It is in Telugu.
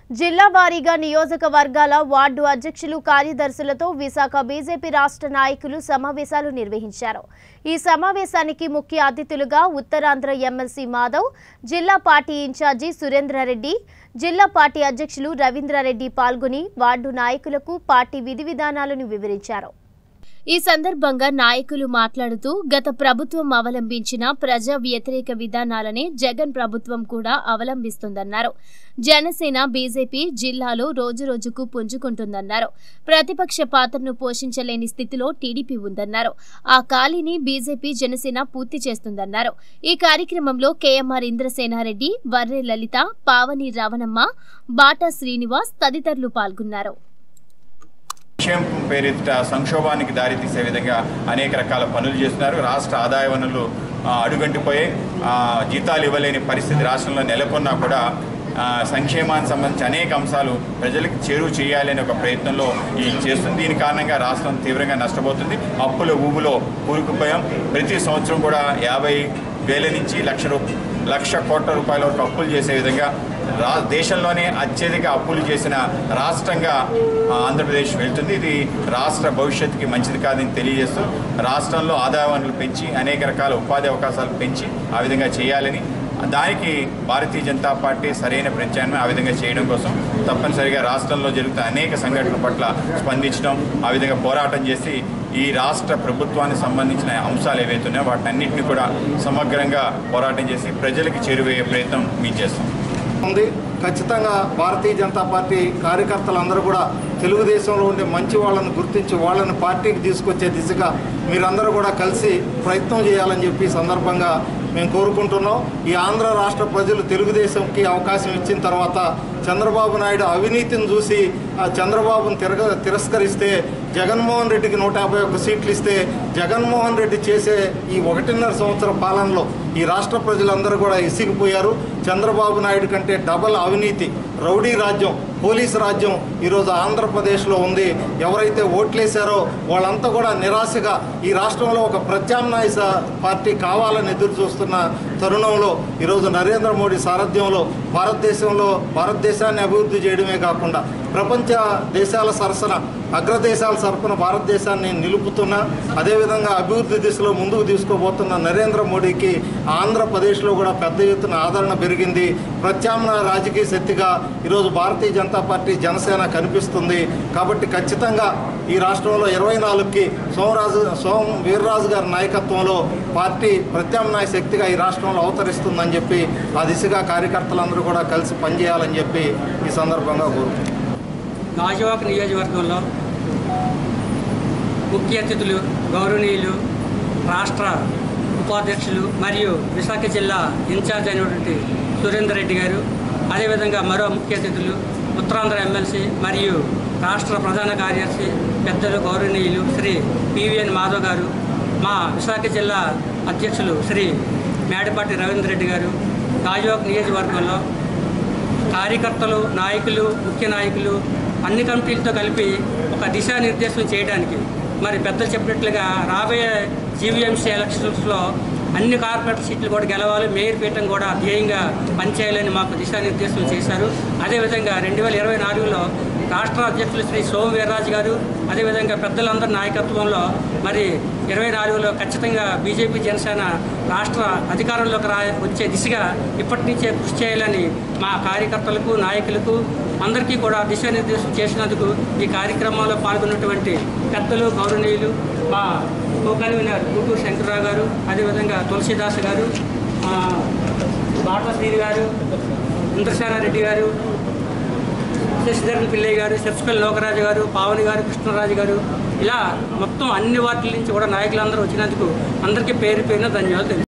జిల్లా వారీగా నియోజకవర్గాల వార్డు అధ్యక్షులు కార్యదర్శులతో విశాఖ బీజేపీ రాష్ట్ర నాయకులు సమావేశాలు నిర్వహించారు ఈ సమావేశానికి ముఖ్య అతిథులుగా ఉత్తరాంధ్ర ఎమ్మెల్సీ మాధవ్ జిల్లా పార్టీ ఇన్ఛార్జి సురేంద్రారెడ్డి జిల్లా పార్టీ అధ్యక్షులు రవీంద్రారెడ్డి పాల్గొని వార్డు నాయకులకు పార్టీ విధి విధానాలను వివరించారు ఈ సందర్భంగా నాయకులు మాట్లాడుతూ గత ప్రభుత్వం అవలంబించిన ప్రజా వ్యతిరేక విధానాలనే జగన్ ప్రభుత్వం కూడా అవలంబిస్తుందన్నారు జనసేన బీజేపీ జిల్లాలో రోజురోజుకు పుంజుకుంటుందన్నారు ప్రతిపక్ష పాత్రను పోషించలేని స్థితిలో టీడీపీ ఉందన్నారు ఆ ఖాళీని బీజేపీ జనసేన పూర్తి చేస్తుందన్నారు ఈ కార్యక్రమంలో కేఎంఆర్ ఇంద్రసేనారెడ్డి వర్రె లలిత పావని రవణమ్మ బాటా శ్రీనివాస్ తదితరులు పాల్గొన్నారు విషయం పేరిట సంక్షోభానికి దారితీసే విధంగా అనేక రకాల పనులు చేస్తున్నారు రాష్ట్ర ఆదాయ వనరులు ఆ, అడుగంటిపోయి ఆ, జీతాలు ఇవ్వలేని పరిస్థితి రాష్ట్రంలో నెలకొన్నా కూడా ఆ, సంక్షేమానికి సంబంధించి అనేక అంశాలు ప్రజలకు చేరువ చేయాలి అనే ఒక ప్రయత్నంలో ఈ చేస్తుంది దీని కారణంగా రాష్ట్రం తీవ్రంగా నష్టపోతుంది అప్పుల ఊబులో కూరుకుపోయాం ప్రతి సంవత్సరం కూడా యాభై వేల నుంచి లక్ష రూ లక్ష కోట్ల రూపాయల వరకు అప్పులు చేసే విధంగా రా దేశంలోనే అత్యధిక అప్పులు చేసిన రాష్ట్రంగా ఆ, ఆంధ్రప్రదేశ్ వెళ్తుంది ఇది రాష్ట్ర భవిష్యత్తుకి మంచిది కాదని తెలియజేస్తూ రాష్ట్రంలో ఆదాయ వనరులు పెంచి అనేక రకాల ఉపాధి అవకాశాలు పెంచి ఆ విధంగా చేయాలని దానికి భారతీయ జనతా పార్టీ సరైన ప్రత్యామ్నాయం ఆ విధంగా చేయడం కోసం తప్పనిసరిగా రాష్ట్రంలో జరుగుతున్న అనేక సంఘటనల పట్ల స్పందించడం ఆ విధంగా పోరాటం చేసి ఈ రాష్ట్ర ప్రభుత్వానికి సంబంధించిన అంశాలు ఏవైతే ఉన్నాయో వాటన్నిటిని కూడా సమగ్రంగా పోరాటం చేసి ప్రజలకు చేరువయ్యే ప్రయత్నం మేము చేస్తాం ఉంది ఖచ్చితంగా భారతీయ జనతా పార్టీ కార్యకర్తలందరూ కూడా తెలుగుదేశంలో ఉండే మంచి వాళ్ళని గుర్తించి వాళ్ళని పార్టీకి తీసుకొచ్చే దిశగా మీరందరూ కూడా కలిసి ప్రయత్నం చేయాలని చెప్పి ఈ సందర్భంగా మేము కోరుకుంటున్నాం ఈ ఆంధ్ర రాష్ట్ర ప్రజలు తెలుగుదేశంకి అవకాశం ఇచ్చిన తర్వాత చంద్రబాబు నాయుడు అవినీతిని చూసి ఆ చంద్రబాబును తిరగ తిరస్కరిస్తే జగన్మోహన్ రెడ్డికి నూట యాభై ఒక్క సీట్లు ఇస్తే జగన్మోహన్ రెడ్డి చేసే ఈ ఒకటిన్నర సంవత్సర పాలనలో ఈ రాష్ట్ర ప్రజలందరూ కూడా ఇసిగిపోయారు చంద్రబాబు నాయుడు కంటే డబల్ అవినీతి రౌడీ రాజ్యం పోలీసు రాజ్యం ఈరోజు ఆంధ్రప్రదేశ్లో ఉంది ఎవరైతే ఓట్లేశారో వాళ్ళంతా కూడా నిరాశగా ఈ రాష్ట్రంలో ఒక ప్రత్యామ్నాయ స- పార్టీ కావాలని ఎదురు చూస్తున్న తరుణంలో ఈరోజు నరేంద్ర మోడీ సారథ్యంలో భారతదేశంలో భారతదేశాన్ని అభివృద్ధి చేయడమే కాకుండా ప్రపంచ దేశాల సరసన అగ్రదేశాల సరఫన భారతదేశాన్ని నిలుపుతున్న అదేవిధంగా అభివృద్ధి దిశలో ముందుకు తీసుకోబోతున్న నరేంద్ర మోడీకి ఆంధ్రప్రదేశ్లో కూడా పెద్ద ఎత్తున ఆదరణ పెరిగింది ప్రత్యామ్నాయ రాజకీయ శక్తిగా ఈరోజు భారతీయ జనతా పార్టీ జనసేన కనిపిస్తుంది కాబట్టి ఖచ్చితంగా ఈ రాష్ట్రంలో ఇరవై నాలుగుకి సోమరాజు సోమ వీర్రాజు గారి నాయకత్వంలో పార్టీ ప్రత్యామ్నాయ శక్తిగా ఈ రాష్ట్రంలో అవతరిస్తుందని చెప్పి ఆ దిశగా కార్యకర్తలందరూ కూడా కలిసి పనిచేయాలని చెప్పి ఈ సందర్భంగా కోరుకుంటున్నాను గాజువాక నియోజకవర్గంలో ముఖ్య అతిథులు గౌరవనీయులు రాష్ట్ర ఉపాధ్యక్షులు మరియు విశాఖ జిల్లా ఇన్ఛార్జ్ అయినటువంటి సురేందర్ రెడ్డి గారు అదేవిధంగా మరో ముఖ్య అతిథులు ఉత్తరాంధ్ర ఎమ్మెల్సీ మరియు రాష్ట్ర ప్రధాన కార్యదర్శి పెద్దలు గౌరవనీయులు శ్రీ పివిఎన్ మాధవ్ గారు మా విశాఖ జిల్లా అధ్యక్షులు శ్రీ మేడపాటి రవీంద్ర రెడ్డి గారు గాజువాక నియోజకవర్గంలో కార్యకర్తలు నాయకులు ముఖ్య నాయకులు అన్ని కమిటీలతో కలిపి ఒక దిశానిర్దేశం చేయడానికి మరి పెద్దలు చెప్పినట్లుగా రాబోయే జీవీఎంసీ ఎలక్షన్స్లో అన్ని కార్పొరేట్ సీట్లు కూడా గెలవాలి మేయర్ పీఠం కూడా ధ్యేయంగా పనిచేయాలని మాకు దిశానిర్దేశం చేశారు అదేవిధంగా రెండు వేల ఇరవై నాలుగులో రాష్ట్ర అధ్యక్షులు శ్రీ సోమ వీర్రాజు గారు అదేవిధంగా పెద్దలందరి నాయకత్వంలో మరి ఇరవై నాలుగులో ఖచ్చితంగా బీజేపీ జనసేన రాష్ట్ర అధికారంలోకి రా వచ్చే దిశగా ఇప్పటి నుంచే కృషి చేయాలని మా కార్యకర్తలకు నాయకులకు అందరికీ కూడా దిశానిర్దేశం చేసినందుకు ఈ కార్యక్రమంలో పాల్గొన్నటువంటి పెద్దలు గౌరవనీయులు మా కో కన్వీనర్ గుంటూరు శంకర్రావు గారు అదేవిధంగా తులసీదాస్ గారు ఆ, బాటా శ్రీని గారు ఇంద్రసేనారెడ్డి గారు శశిధరన్ పిల్లయ్య గారు చర్చపల్లి లోకరాజు గారు పావని గారు కృష్ణరాజు గారు ఇలా మొత్తం అన్ని వార్డుల నుంచి కూడా నాయకులందరూ వచ్చినందుకు అందరికీ పేరు పేరున ధన్యవాదాలు తెలియజేస్తున్నాను.